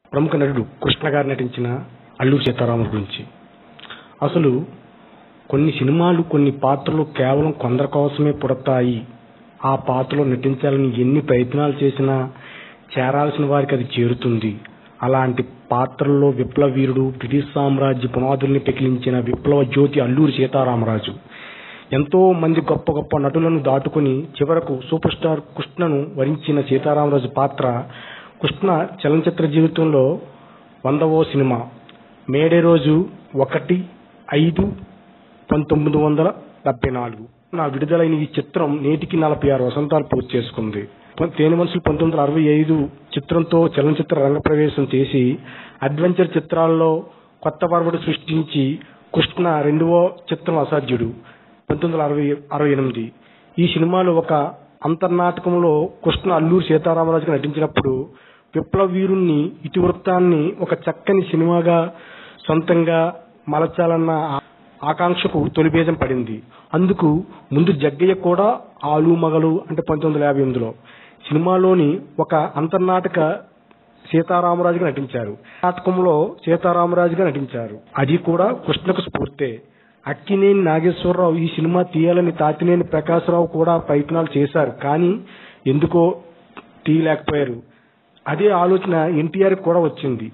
ప్రముఖ నటుడు కృష్ణ గారు నటించిన అల్లూరి సీతారామన్ గురించి అసలు కొన్ని సినిమాలు కొన్ని పాత్రలు కేవలం కొందరి కోసమే పుడతాయి ఆ పాత్రలో నటించాలని ఎన్ని ప్రయత్నాలు చేసినా చేరాల్సిన వారికి అది చేరుతుంది అలాంటి పాత్రల్లో విప్లవ వీరుడు బ్రిటిష్ సామ్రాజ్య పునాదుల్ని పెకిలించిన విప్లవ జ్యోతి అల్లూరి సీతారామరాజు ఎంతో మంది గొప్ప గొప్ప నటులను దాటుకుని చివరకు సూపర్ స్టార్ కృష్ణను వరించిన సీతారామరాజు పాత్ర కృష్ణ చలనచిత్ర జీవితంలో వందవో సినిమా మేడే రోజు ఒకటి ఐదు పంతొమ్మిది వందల డెబ్బై నాలుగు నా విడుదలైన ఈ చిత్రం నేటికి నలభై ఆరు వసంతాలు పూర్తి చేసుకుంది తేని మనుషులు పంతొమ్మిది వందల అరవై ఐదు చిత్రంతో చలనచిత్ర రంగ ప్రవేశం చేసి అడ్వెంచర్ చిత్రాల్లో కొత్త పర్వడు సృష్టించి కృష్ణ రెండవ చిత్రం అసాధ్యుడు పంతొమ్మిది వందల అరవై అరవై ఎనిమిది ఈ సినిమాలో ఒక అంతర్నాటకంలో కృష్ణ అల్లూరి సీతారామరాజుగా నటించినప్పుడు విప్లవ వీరుణ్ణి ఇతివృత్తాన్ని ఒక చక్కని సినిమాగా సొంతంగా మలచాలన్న ఆకాంక్షకు తొలిబీజం పడింది అందుకు ముందు జగ్గయ్య కూడా ఆలు మగలు అంటే పంతొమ్మిది వందల యాభై ఎనిమిదిలో సినిమాలోని ఒక అంతర్నాటక సీతారామరాజుగా నటించారు నాటకంలో సీతారామరాజుగా నటించారు అది కూడా కృష్ణకు స్ఫూర్తే అక్కినేని నాగేశ్వరరావు ఈ సినిమా తీయాలని తాతినేని ప్రకాశరావు కూడా ప్రయత్నాలు చేశారు కానీ ఎందుకో తీయలేకపోయారు అదే ఆలోచన ఎన్టీఆర్ కూడా వచ్చింది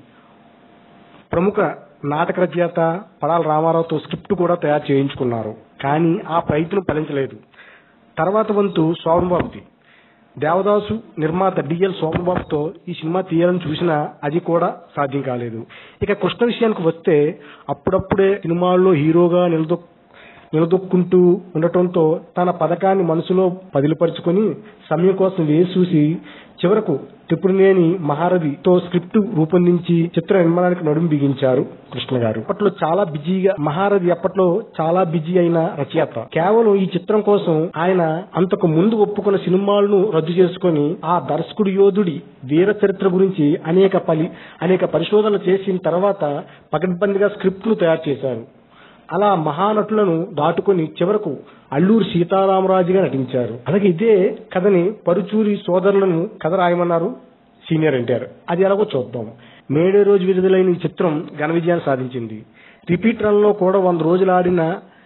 ప్రముఖ నాటక రచయిత పడాల రామారావుతో స్క్రిప్ట్ కూడా తయారు చేయించుకున్నారు కానీ ఆ ప్రయత్నం ఫలించలేదు తర్వాత వంతు శోభన్బాబుది దేవదాసు నిర్మాత డిఎల్ శోభన్బాబుతో ఈ సినిమా తీయాలని చూసినా అది కూడా సాధ్యం కాలేదు ఇక కృష్ణ విషయానికి వస్తే అప్పుడప్పుడే సినిమాల్లో హీరోగా నిలదొ నిలదొక్కుంటూ ఉండటంతో తన పథకాన్ని మనసులో పదిలిపరుచుకొని సమయం కోసం వేసి చూసి చివరకు త్రిపురనేని మహారథితో స్క్రిప్ట్ రూపొందించి చిత్ర నిర్మాణానికి నడుము బిగించారు కృష్ణ గారు అప్పట్లో చాలా బిజీగా మహారథి అప్పట్లో చాలా బిజీ అయిన రచయిత కేవలం ఈ చిత్రం కోసం ఆయన అంతకు ముందు ఒప్పుకున్న సినిమాలను రద్దు చేసుకుని ఆ దర్శకుడు యోధుడి వీర చరిత్ర గురించి అనేక పలి అనేక పరిశోధనలు చేసిన తర్వాత పకడ్బందీగా స్క్రిప్ట్ ను తయారు చేశారు అలా మహానటులను దాటుకుని చివరకు అల్లూరి సీతారామరాజుగా నటించారు అలాగే ఇదే కథని పరుచూరి సోదరులను కథ రాయమన్నారు సీనియర్ ఎన్టీఆర్ అది ఎలాగో చూద్దాం మేడే రోజు విడుదలైన ఈ చిత్రం ఘన విజయాన్ని సాధించింది రిపీట్ రన్ లో కూడా వంద రోజులు ఆడిన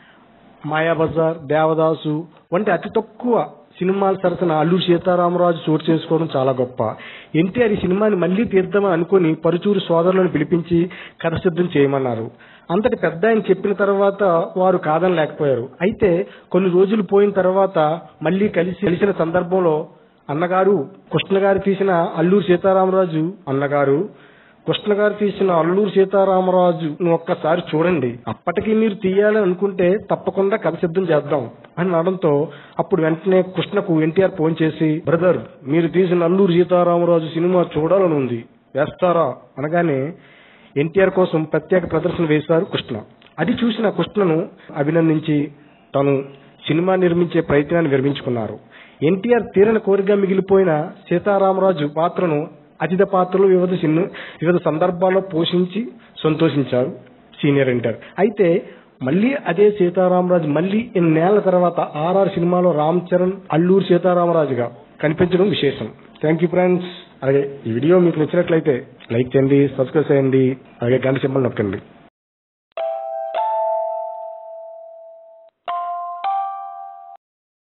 మాయాబజార్ దేవదాసు వంటి అతి తక్కువ సినిమాల సరసన అల్లూరి సీతారామరాజు చోటు చేసుకోవడం చాలా గొప్ప ఎన్టీఆర్ ఈ సినిమాని మళ్లీ తీద్దామని అనుకుని పరుచూరు సోదరులను పిలిపించి కథ సిద్ధం చేయమన్నారు అంతటి పెద్ద ఆయన చెప్పిన తర్వాత వారు కాదని లేకపోయారు అయితే కొన్ని రోజులు పోయిన తర్వాత మళ్లీ కలిసి కలిసిన సందర్భంలో అన్నగారు కృష్ణ గారు తీసిన అల్లూరి సీతారామరాజు అన్నగారు కృష్ణ గారు తీసిన అల్లూరు సీతారామరాజు ఒక్కసారి చూడండి అప్పటికి మీరు తీయాలని అనుకుంటే తప్పకుండా కథ సిద్ధం చేద్దాం అని అనడంతో అప్పుడు వెంటనే కృష్ణకు ఎన్టీఆర్ ఫోన్ చేసి బ్రదర్ మీరు తీసిన అల్లూరు సీతారామరాజు సినిమా చూడాలని ఉంది వేస్తారా అనగానే ఎన్టీఆర్ కోసం ప్రత్యేక ప్రదర్శన వేశారు కృష్ణ అది చూసిన కృష్ణను అభినందించి తను సినిమా నిర్మించే ప్రయత్నాన్ని విరమించుకున్నారు ఎన్టీఆర్ తీరని కోరిగా మిగిలిపోయిన సీతారామరాజు పాత్రను అతిథ పాత్రలు వివిధ సినిమా వివిధ సందర్భాల్లో పోషించి సంతోషించారు సీనియర్ ఎన్టీఆర్ అయితే మళ్ళీ అదే సీతారామరాజు మళ్ళీ ఇన్నేళ్ల తర్వాత ఆర్ఆర్ సినిమాలో రామ్ చరణ్ అల్లూరు సీతారామరాజుగా కనిపించడం విశేషం థ్యాంక్ యూ ఫ్రెండ్స్ అలాగే ఈ వీడియో మీకు నచ్చినట్లయితే లైక్ చేయండి సబ్స్క్రైబ్ చేయండి అలాగే గంట సింబల్ నొక్కండి